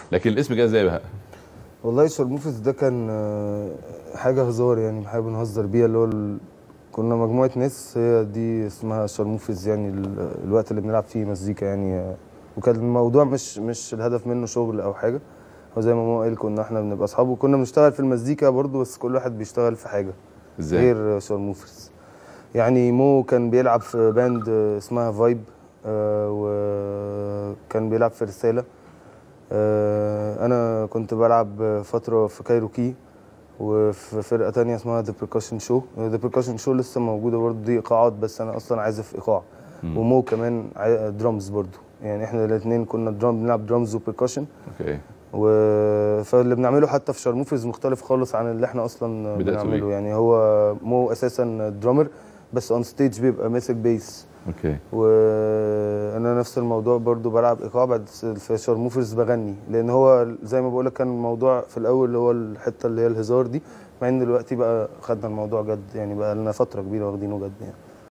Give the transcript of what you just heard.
لكن الاسم جه ازاي بقى والله شرموفرز ده كان آه، حاجه هزار يعني حاجه بنهزر بيها اللي هو ال... كنا مجموعه ناس هي دي اسمها شرموفرز يعني ال... الوقت اللي بنلعب فيه مزيكا يعني آه، وكان الموضوع مش مش الهدف منه شغل او حاجه هو زي ما ماما قال كنا احنا بنبقى اصحاب وكنا بنشتغل في المزيكا برضو بس كل واحد بيشتغل في حاجه ازاي غير شرموفرز يعني مو كان بيلعب في باند اسمها فايب وكان بيلعب في رسالة آه، أنا كنت بلعب فترة في كايروكي وفي فرقة تانية اسمها ذا بركاشن شو ذا بركاشن شو لسه موجودة برضه دي إيقاعات بس أنا أصلا عازف إيقاع مم. ومو كمان درامز برضه يعني احنا الاثنين كنا درام بنلعب درامز وبركاشن اوكي و... فاللي بنعمله حتى في شرموفرز مختلف خالص عن اللي احنا اصلا بدأتوا بنعمله بيه. يعني هو مو اساسا درامر بس اون ستيج بيبقى ماسك بيس اوكي وانا نفس الموضوع برضو بلعب ايقاع بس في شرموفرز بغني لان هو زي ما بقول لك كان الموضوع في الاول اللي هو الحته اللي هي الهزار دي مع ان دلوقتي بقى خدنا الموضوع جد يعني بقى لنا فتره كبيره واخدينه جد يعني